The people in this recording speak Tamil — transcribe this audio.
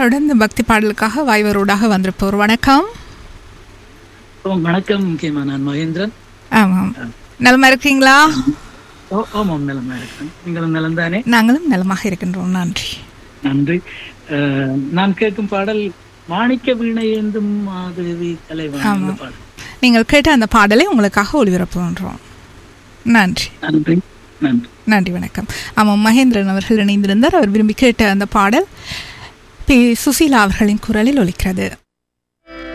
தொடர்ந்து பக்தி பாடலுக்காக வாய்வரோடாக வந்திருப்போர் வணக்கம் ஓ வணக்கம் முக்கியமா நான் மகேந்திரன் ஆமாம் நலமா இருக்கீங்களா ஓ ஆமாம் நலமா இருக்கிறேன் நீங்களும் நலம் தானே நாங்களும் நலமாக இருக்கின்றோம் நன்றி நன்றி அஹ், நான் கேட்கும் பாடல் மாணிக்க வீணை ஏந்தும் மாதவி தலைவன் அந்த பாடல் நீங்கள் கேட்ட அந்த பாடலை உங்களுக்காக ஒளிபரப்புகின்றோம் நன்றி நன்றி நன்றி நன்றி வணக்கம் ஆமாம் மகேந்திரன் அவர்கள் இணைந்திருந்தார் அவர் விரும்பி கேட்ட அந்த பாடல் பி சுசீலா அவர்களின் குரலில் ஒலிக்கிறது